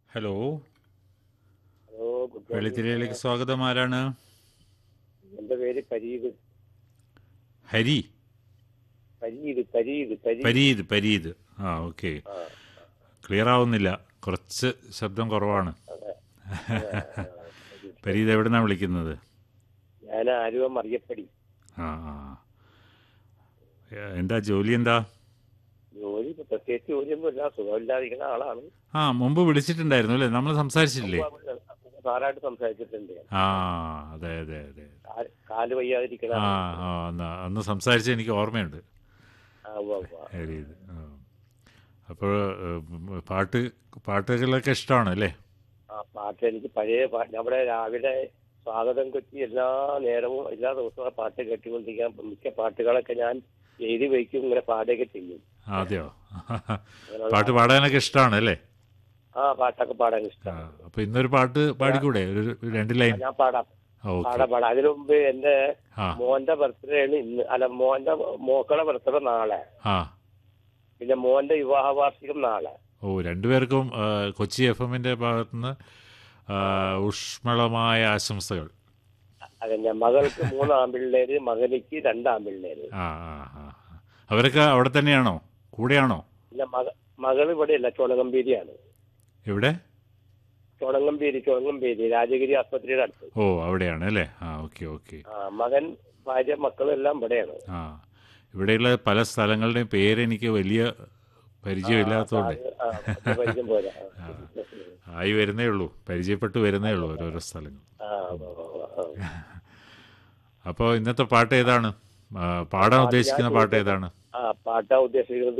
Hello hello good morning വെള്ളിത്തിരയിലേക്ക് സ്വാഗതം ആരാണ് എന്റെ പേര് പരീത് ഹരി പരീത് പരീത് പരീത് പരീത് പരീത് ആ ഓക്കെ ആ, ക്ലിയർ ആവുന്നില്ല കുറച്ച് ശബ്ദം കുറവാണ് അതെ. പരീത് എവിടുന്നാണ് വിളിക്കുന്നത് ഞാൻ ആലുവ മറിയപ്പടി ആ ആ ഏ, എന്താ ജോലി എന്താ ജോലി ഇപ്പൊ പ്രത്യേകിച്ച് ജോലിയൊന്നുമില്ല സുഖമില്ലാതിരിക്കുന്ന ആളാണ് ആ മുമ്പ് വിളിച്ചിട്ടുണ്ടായിരുന്നു അല്ലേ നമ്മൾ സംസാരിച്ചില്ലേ സാറായിട്ട് സംസാരിച്ചിട്ടുണ്ട് ആ അതെ അതെ അതെ കാ- കാല് വയ്യാതിരിക്കുന്ന ആ ആളാണ്. ആ അന്ന് അന്ന് സംസാരിച്ച എനിക്ക് ഓർമ്മയുണ്ട് ആ, ഉവ്വ, ഉവ്വ. പരീത് ആ അപ്പോൾ പാട്ട് പാട്ടുകളൊക്കെ ഇഷ്ടമാണ് അല്ലേ ആ പാട്ട് എനിക്ക് പഴയ പാട്ട് നമ്മുടെ രാവിലെ സ്വാഗതം കൊച്ചി എല്ലാ നേരവും എല്ലാ ദിവസവും ആ പാട്ട് കേട്ടുകൊണ്ടിരിക്കാൻ മിക്ക പാട്ടുകളൊക്കെ ഞാൻ എഴുതി വയ്ക്കും ഇങ്ങനെ പാടുകയൊക്കെ ചെയ്യും അതെയോ അങ്ങനെയുള്ള- പാട്ട് പാടാനൊക്കെ ഇഷ്ടമാണ് അല്ലേ ആ പാട്ടൊക്കെ പാടാൻ ആ, ഇഷ്ടമാണ് അപ്പൊ ഇന്നൊരു പാട്ട് പാടിക്കൂടെ ഒരു ഒരു രണ്ട് ലൈൻ ഞാൻ പാടാം ഓക്കെ പാടാം പാടാം അതിനു മുമ്പ് എന്റെ ആ മോന്റെ ബർത്ത്ഡേ ആണ് ഇന്ന് അല്ല മോന്റെ മോക്കളുടെ ബർത്ത്ഡേ നാളെ ആ പിന്നെ മോന്റെ വിവാഹ വാർഷികം നാളെ ഓ രണ്ടുപേർക്കും ആ, കൊച്ചി എഫ് എമ്മിന്റെ ഭാഗത്തുനിന്ന് ആ, ഊഷ്മളമായ ആശംസകൾ അതന്നെ മകൾക്ക് മൂന്ന് ആൺപിള്ളേര് മകനിക്ക് രണ്ട് ആൺപിള്ളേര് ആ ആ ആ ആ. അവരൊക്കെ അവിടെ തന്നെയാണോ കൂടെയാണോ പിന്നെ മക മകൾ ഇവിടെയല്ല ചോണകമ്പേരിയാണ് എവിടെ ചോണങ്കമ്പേരി ചോണങ്കമ്പേരി രാജഗിരി ആസ്പത്രിയുടെ അടുത്ത് ഓ അവിടെയാണ് അല്ലേ ആ ഓക്കെ ഓക്കെ ആ മകൻ ഭാര്യ മക്കളും എല്ലാം ഇവിടെയാണ് ആ ഇവിടെയുള്ള പല സ്ഥലങ്ങളുടെയും പേര് എനിക്ക് വലിയ പരിചയമില്ലാത്തതുകൊണ്ട് അത് ആ, വലിയ പരിചയം പോരാ ആ. ആയി വരുന്നേ ഉള്ളൂ പരിചയപ്പെട്ട് വരുന്നേ ഉള്ളൂ ഓരോരോ സ്ഥലങ്ങൾ ആ, ഉവ്വ് ഉവ്വ് ഉവ്വ്. അപ്പോൾ ഇന്നത്തെ പാട്ട് ഏതാണ് ആ, പാടാൻ ഉദ്ദേശിക്കുന്ന പാട്ട് ഏതാണ് ആ പാട്ടാ ഉദ്ദേശിക്കുന്നത്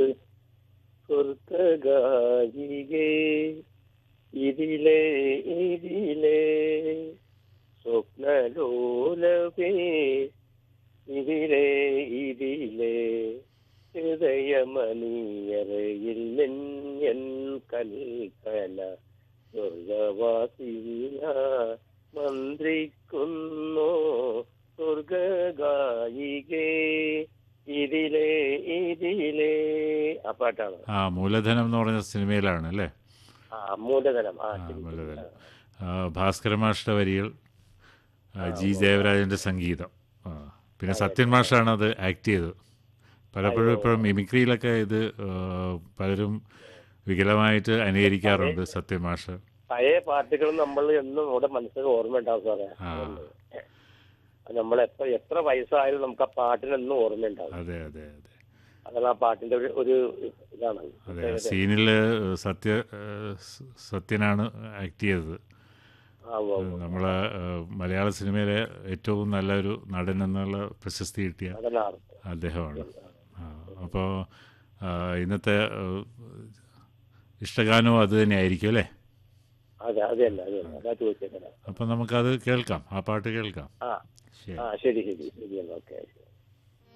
സ്വർഗായികേ ഇതിലേ ഇതിലേ സ്വപ്നലോലവേ ഇതിലേ ഇതിലേ ഹൃദയമണിയറയിൽ നിൻ കൽപ്പന സ്വർഗവാസിയ മന്ത്രിക്കുന്നു സ്വർഗായികേ ഇതിലേ ഇതിലേ ആ പാട്ടാണ് ആ മൂലധനം എന്ന് പറഞ്ഞ സിനിമയിലാണ് അല്ലേ ആ മൂലധനം ആ ആ ശരി. മൂലധനം ആ, ഭാസ്കര മാഷ്ട വരികൾ ആ, ജി ദേവരാജന്റെ സംഗീതം ആ, പിന്നെ സത്യൻ മാഷാണ് അത് ആക്ട് ചെയ്തത് പലപ്പോഴും ഇപ്പോഴും മിമിക്രിയിലൊക്കെ ഇത് ആ, പലരും വികലമായിട്ട് അനുകരിക്കാറുണ്ട് സത്യൻ മാഷ് പഴയ പാട്ടുകൾ നമ്മൾ എന്നും നമ്മുടെ മനസ്സിൽ ഓർമ്മ ഉണ്ടാവും സാറേ ആ നമ്മൾ എത്ര എത്ര വയസ്സായാലും നമുക്ക് ആ പാട്ടിനെന്നും ഓർമ്മ ഉണ്ടാവും അതെ അതെ അതെ അതാണ് ആ പാട്ടിന്റെ ഒരു ഒരു ഇതാണ് അതെ ആ സീനിൽ സത്യ ആ, സ- സത്യനാണ് ആക്ട് ചെയ്തത് ആ ഉവ്വ് ഉവ്വ്. നമ്മളെ ആ, മലയാള സിനിമയിലെ ഏറ്റവും നല്ലൊരു നടൻ എന്നുള്ള പ്രശസ്തി കിട്ടിയ അതാണ് ആ- അദ്ദേഹമാണ് അപ്പോൾ ഇന്നത്തെ ആ, ഇഷ്ടഗാനവും അത് തന്നെ ആയിരിക്കും അല്ലേ അതെ അത് തന്നെ അത് തന്നെ അതാ ചോദിച്ചേക്കണം അപ്പം നമുക്കത് കേൾക്കാം ആ പാട്ട് കേൾക്കാം ആ ശരി ആ ശരി ശരി ശരി ഓക്കെ